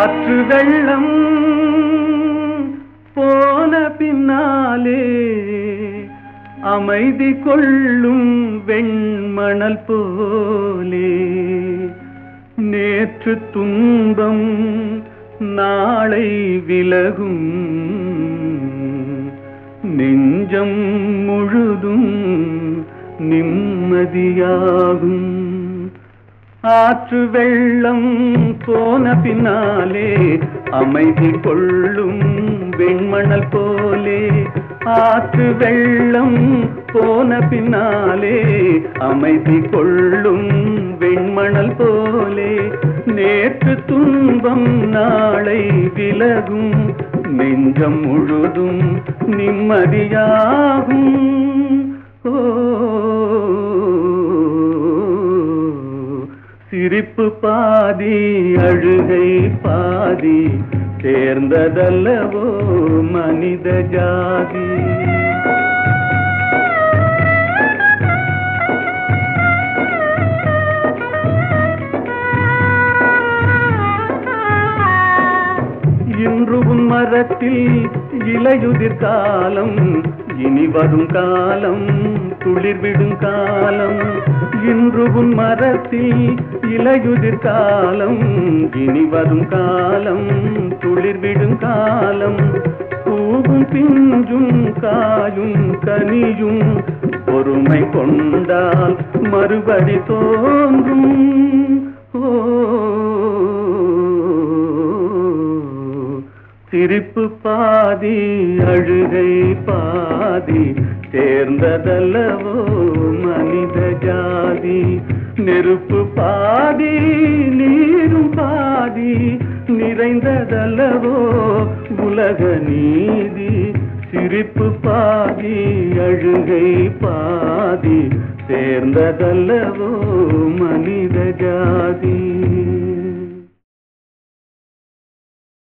ஆற்று வெள்ளம் போன பின்னாலே அமைதி கொள்ளும் வெண்மணல் போலே நேற்று துன்பம் நாளை விலகும் நெஞ்சம் முழுதும் நிம்மதியாகும் ஆற்று வெள்ளம் போன பின்னாலே அமைதி கொள்ளும் வெண்மணல் போலே ஆற்று வெள்ளம் போன பின்னாலே அமைதி கொள்ளும் வெண்மணல் போலே நேற்று துன்பம் நாளை விலகும் நெஞ்சம் முழுதும் நிம்மதியாகும் ஓ சிரிப்பு பாதி அழுகை பாதி சேர்ந்ததல்லவோ மனித ஜாதி இன்று உன் மரத்தில் இலையுதிர் காலம் இனி வரும் காலம் துளிர்விடும் காலம் இன்று உன் மரத்தில் இலையுதிர் காலம் இனி வரும் காலம் துளிர்விடும் காலம் பூவும் பிஞ்சும் காயும் கனியும் பொறுமை கொண்டால் மறுபடி தோன்றும் ஓ சிரிப்பு பாதி அழுகை பாதி சேர்ந்ததல்லவோ மனித ஜாதி நெருப்பு பாதி நீரும் பாதி நிறைந்ததல்லவோ உலக நீதி சிரிப்பு பாதி அழுகை பாதி சேர்ந்ததல்லவோ மனித ஜாதி